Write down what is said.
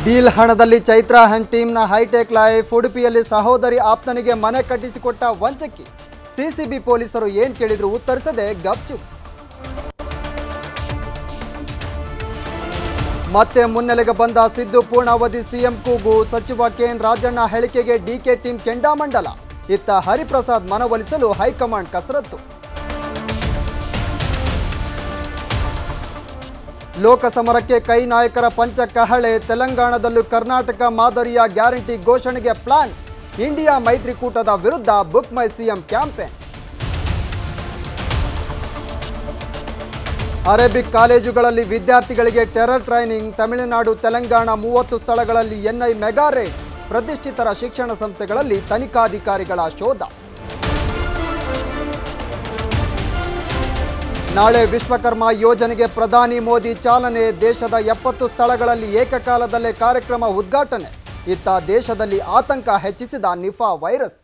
deal ಹಣದಲ್ಲಿ Chaitra hand ಟೀಮ್ನ hi tech life ಉಡುಪಿಯಲ್ಲಿ ಸಹೋದರಿ ಆಪ್ತನಿಗೆ ಮನೆ ಕಟ್ಟಿಸಿಕೊಟ್ಟ ವಂಚಕಿ ಸಿಸಿಬಿ ಪೊಲೀಸರು ಏನ್ ಕೇಳಿದ್ರು ಉತ್ತರಿಸದೆ ಗಪ್ಚುಪ್ ಮತ್ತೆ ಮುನ್ನೆಲೆಗೆ ಬಂದ ಸಿದ್ದು ಪೂರ್ಣಾವಧಿ ಸಿಎಂ ಕೂಗು ಸಚಿವ ಕೆಎನ್ ರಾಜಣ್ಣ ಹೇಳಿಕೆಗೆ ಡಿಕೆ ಟೀಮ್ ಕೆಂಡಾಮಂಡಲ ಇತ್ತ ಹರಿಪ್ರಸಾದ್ ಮನವೊಲಿಸಲು ಹೈಕಮಾಂಡ್ ಕಸರತ್ತು ಲೋಕಸಮರಕ್ಕೆ ಕೈ ನಾಯಕರ ಪಂಚ ಕಹಳೆ ತೆಲಂಗಾಣದಲ್ಲೂ ಕರ್ನಾಟಕ ಮಾದರಿಯ ಗ್ಯಾರಂಟಿ ಘೋಷಣೆಗೆ ಪ್ಲಾನ್ ಇಂಡಿಯಾ ಮೈತ್ರಿಕೂಟದ ವಿರುದ್ಧ book my CM campaign Arabic ಕಾಲೇಜುಗಳಲ್ಲಿ ವಿದ್ಯಾರ್ಥಿಗಳಿಗೆ ಟೆರರ್ ಟ್ರೈನಿಂಗ್ ತಮಿಳುನಾಡು ತೆಲಂಗಾಣ ಮೂವತ್ತು ಸ್ಥಳಗಳಲ್ಲಿ ಎನ್ಐ ಮೆಗಾ ರೇಡ್ ಪ್ರತಿಷ್ಠಿತರ ಶಿಕ್ಷಣ ಸಂಸ್ಥೆಗಳಲ್ಲಿ ತನಿಖಾಧಿಕಾರಿಗಳ ಶೋಧ ನಾಳೆ ವಿಶ್ವಕರ್ಮ ಯೋಜನೆಗೆ ಪ್ರಧಾನಿ ಮೋದಿ ಚಾಲನೆ ದೇಶದ ಎಪ್ಪತ್ತು ಸ್ಥಳಗಳಲ್ಲಿ ಏಕಕಾಲದಲ್ಲೇ ಕಾರ್ಯಕ್ರಮ ಉದ್ಘಾಟನೆ ಇತ್ತ ದೇಶದಲ್ಲಿ ಆತಂಕ ಹೆಚ್ಚಿಸಿದ ನಿಫಾ ವೈರಸ್